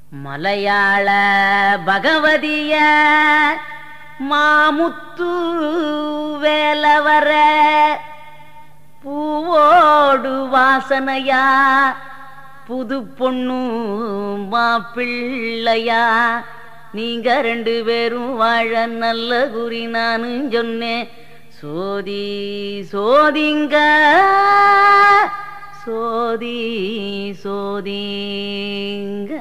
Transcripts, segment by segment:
மலையாள பகவதிய மாமுத்து வேலவர பூவோடு வாசனையா புது பொண்ணு மாப்பிள்ளையா நீங்க ரெண்டு பேரும் வாழ நல்ல குறி நானும் சொன்னேன் சோதி சோதிங்க சோதி சோதிங்க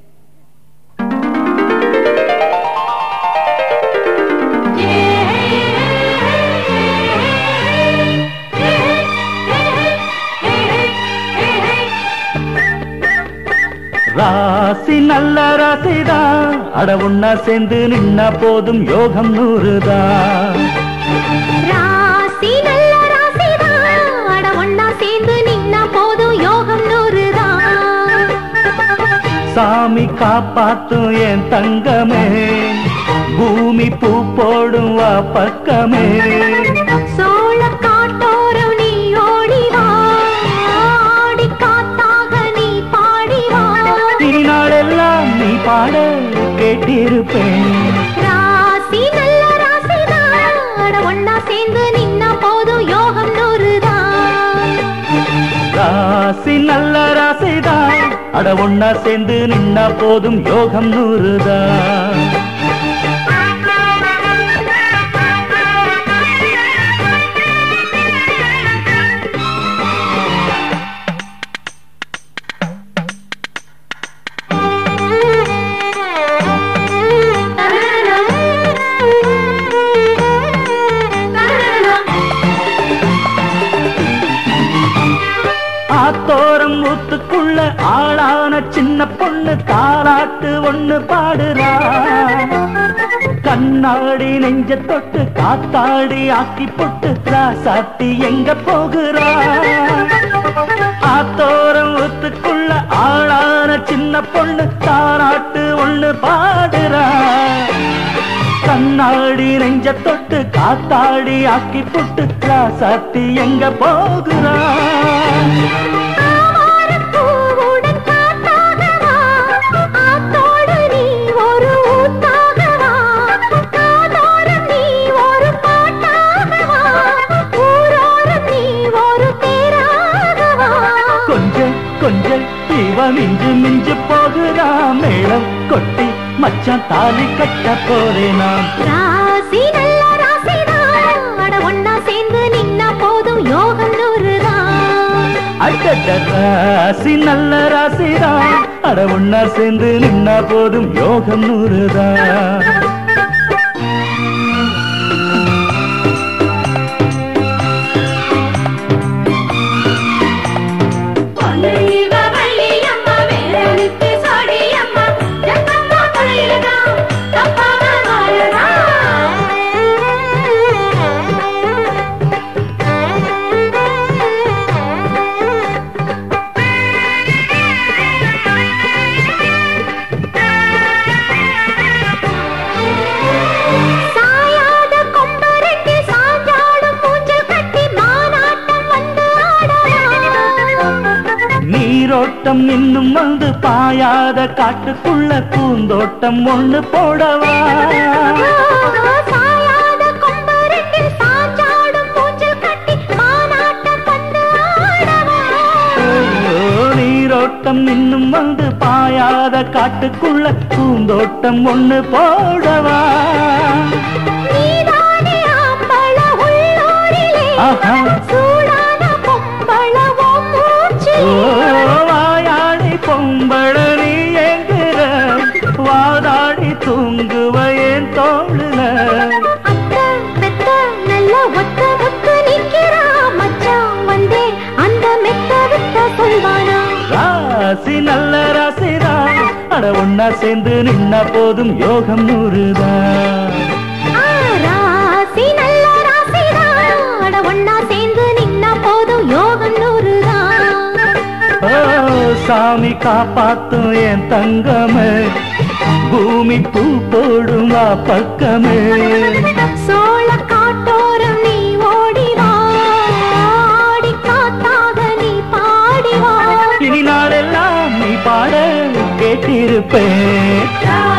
ராசி நல்ல ராசிதான் அட ஒன்னா சேர்ந்து நின்னா போதும் யோகம் நூறுதான் ராசி நல்ல ராசிதான் அட ஒண்ணா சேர்ந்து நின்னா போதும் யோகம் நூறுதான் சாமி காப்பாத்தும் என் தங்கமே பூமி பூ போடும் வா பக்கமே சோழ காட்டோரம் நீ ஓடி வா ஆடி காத்தாக நீ பாடி வா இனி நாளெல்லாம் நீ பாட கேட்டிருப்பேன் ராசி நல்ல ராசிதான் அட ஒண்ணா சேர்ந்து நின்னா போதும் யோகம் நூறுதான் ராசி நல்ல ராசிதான் அட ஒன்னா சேர்ந்து நின்னா போதும் யோகம் நூறுதான் ஆத்தோரம் ஊத்துக்குள்ள ஆளான சின்ன பொண்ணு தாலாட்டு ஒண்ணு பாடுறா கண்ணாடி நெஞ்ச தொட்டு காத்தாடி ஆக்கி போட்டு ராசாத்தி எங்க போகிறா ஆத்தோரம் ஊத்துக்குள்ள ஆளான சின்ன பொண்ணு தாலாட்டு ஒண்ணு பாடுறா கண்ணாடி நெஞ்ச தொட்டு காத்தாடி ஆக்கி புட்டு ராசாத்தி எங்க போகிறா பூவுடன் காத்தாக வா ஆத்தோடு நீ ஒரு ஊத்தாக வா காதோரம் நீ ஒரு பாட்டாக வா ஊரோரம் நீ ஒரு தேராக வா கொஞ்சம் கொஞ்சம் இவ மிஞ்சு மிஞ்சு போகிறா மேளம் கொட்டி மச்சான் தாலி கட்ட போறேனா ராசி நல்ல ராசிதான் அட ஒண்ணா சேர்ந்து நின்னா போதும் யோகம் நூறுதான் அடட ராசி நல்ல ராசிதான் அட ஒன்னா சேர்ந்து நின்னா போதும் யோகம் நூறுதான் பொன்னிவ வள்ளியம்மா வேலனுக்கு சோடியம்மா ஜக்கம்மா குழையிலதா தப்பாம வாழதா சாயாத கொம்பரட்டி சாஞ்சாடும் மூஞ்சல் கட்டி மானாட்டம் வந்து ஆடலாம் நீரோட்டம் இன்னும் வந்து பாயாத காட்டுக்குள்ள பூந்தோட்டம் ஒண்ணு போடவா சாயாத கொம்பரட்டில் சாஞ்சாடும் மூஞ்சல் கட்டி மானாட்டம் வந்து ஆடவா ஓ, நீரோட்டம் இன்னும் வந்து பாயாத காட்டுக்குள்ள பூந்தோட்டம் ஒண்ணு போடவா நீதானே ஆம்பள உள்ளூரிலே ஆஹா. சூடான பொம்பள உன் மூச்சு ஓ, வாயாடி பொம்பள நீ எங்குற வாதாடி தூங்குவ என் தோளுல அத்த பெத்த நல்ல ஒத்த ஒத்த நிக்கிறா மச்சான் வந்தே அந்த மெத்த வித்த சொல்வானா ராசி நல்ல ராசிதான் அட ஒன்னா சேர்ந்து நின்னா போதும் யோகம் நூறுதான் ஆ, ராசி நல்ல ராசிதான் அட ஒண்ணா சேர்ந்து நின்னா போதும் யோகம் நூறுதான் ஓ சாமி காப்பாத்தும் என் தங்கமே பூமி பூ போடும் வா பக்கமே சோழ காட்டோரம் நீ ஓடி வா ஆடி காத்தாக நீ பாடி வா இனி நாளெல்லாம் நீ பாட கேட்டி இருப்பேன்